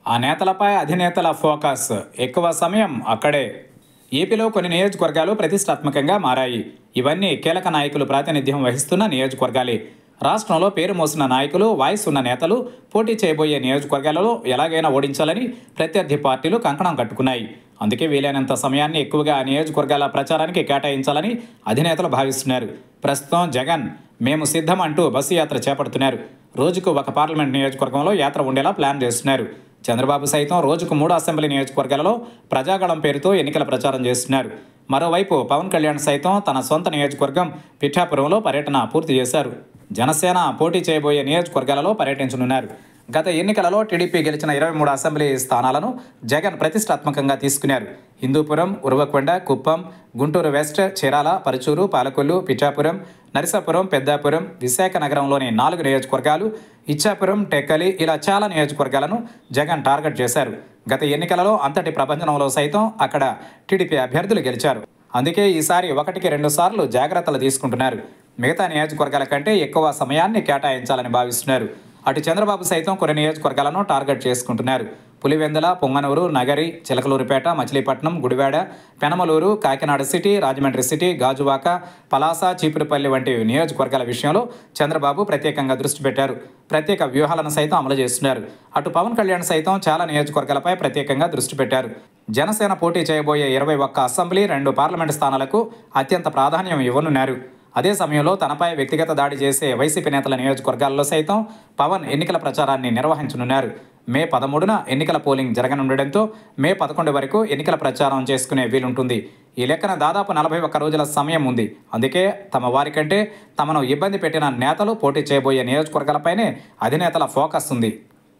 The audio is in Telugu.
ఆ నేతలపై అధినేతల ఫోకస్ ఎక్కువ సమయం అక్కడే ఏపీలో కొన్ని నియోజకవర్గాలు ప్రతిష్టాత్మకంగా మారాయి ఇవన్నీ కీలక నాయకులు ప్రాతినిధ్యం వహిస్తున్న నియోజకవర్గాలే రాష్ట్రంలో పేరు మోసిన నాయకులు వాయిస్ ఉన్న నేతలు పోటీ చేయబోయే నియోజకవర్గాలలో ఎలాగైనా ఓడించాలని ప్రత్యర్థి పార్టీలు కంకణం కట్టుకున్నాయి అందుకే వీలైనంత సమయాన్ని ఎక్కువగా ఆ నియోజకవర్గాల ప్రచారానికి కేటాయించాలని అధినేతలు భావిస్తున్నారు ప్రస్తుతం జగన్ మేము సిద్ధం అంటూ బస్సు యాత్ర చేపడుతున్నారు రోజుకు ఒక పార్లమెంట్ నియోజకవర్గంలో యాత్ర ఉండేలా ప్లాన్ చేస్తున్నారు చంద్రబాబు సైతం రోజుకు మూడు అసెంబ్లీ నియోజకవర్గాలలో ప్రజాగళం పేరుతో ఎన్నికల ప్రచారం చేస్తున్నారు మరోవైపు పవన్ కళ్యాణ్ సైతం తన సొంత నియోజకవర్గం పిఠాపురంలో పర్యటన పూర్తి చేశారు జనసేన పోటీ చేయబోయే నియోజకవర్గాలలో పర్యటించనున్నారు గత ఎన్నికలలో టీడీపీ గెలిచిన ఇరవై మూడు అసెంబ్లీ స్థానాలను జగన్ ప్రతిష్టాత్మకంగా తీసుకున్నారు హిందూపురం ఉరవకొండ కుప్పం గుంటూరు వెస్ట్ చీరాల పరుచూరు పాలకొల్లు పిఠాపురం నరసాపురం పెద్దాపురం విశాఖ నగరంలోని నాలుగు నియోజకవర్గాలు ఇచ్చాపురం టెక్కలి ఇలా చాలా నియోజకవర్గాలను జగన్ టార్గెట్ చేశారు గత ఎన్నికలలో అంతటి ప్రపంచంలో సైతం అక్కడ టీడీపీ అభ్యర్థులు గెలిచారు అందుకే ఈసారి ఒకటికి రెండు సార్లు జాగ్రత్తలు తీసుకుంటున్నారు మిగతా నియోజకవర్గాల కంటే ఎక్కువ సమయాన్ని కేటాయించాలని భావిస్తున్నారు అటు చంద్రబాబు సైతం కొన్ని నియోజకవర్గాలను టార్గెట్ చేసుకుంటున్నారు పులివెందుల పొంగనూరు నగరి చిలకలూరుపేట మచిలీపట్నం గుడివాడ పెనమలూరు కాకినాడ సిటీ రాజమండ్రి సిటీ గాజువాక పలాస చీపురుపల్లి వంటి నియోజకవర్గాల విషయంలో చంద్రబాబు ప్రత్యేకంగా దృష్టి పెట్టారు ప్రత్యేక వ్యూహాలను సైతం అమలు చేస్తున్నారు అటు పవన్ కళ్యాణ్ సైతం చాలా నియోజకవర్గాలపై ప్రత్యేకంగా దృష్టి పెట్టారు జనసేన పోటీ చేయబోయే ఇరవై ఒక్క అసెంబ్లీ రెండు పార్లమెంటు స్థానాలకు అత్యంత ప్రాధాన్యం ఇవ్వనున్నారు అదే సమయంలో తనపై వ్యక్తిగత దాడి చేసే వైసీపీ నేతల నియోజకవర్గాల్లో సైతం పవన్ ఎన్నికల ప్రచారాన్ని నిర్వహించనున్నారు మే పదమూడున ఎన్నికల పోలింగ్ జరగనుండటంతో మే పదకొండు వరకు ఎన్నికల ప్రచారం చేసుకునే వీలుంటుంది ఈ లెక్కన దాదాపు నలభై ఒక్క రోజుల సమయం ఉంది అందుకే తమ వారి కంటే తమను ఇబ్బంది పెట్టిన నేతలు పోటీ చేయబోయే నియోజకవర్గాలపైనే అధినేతల ఫోకస్ ఉంది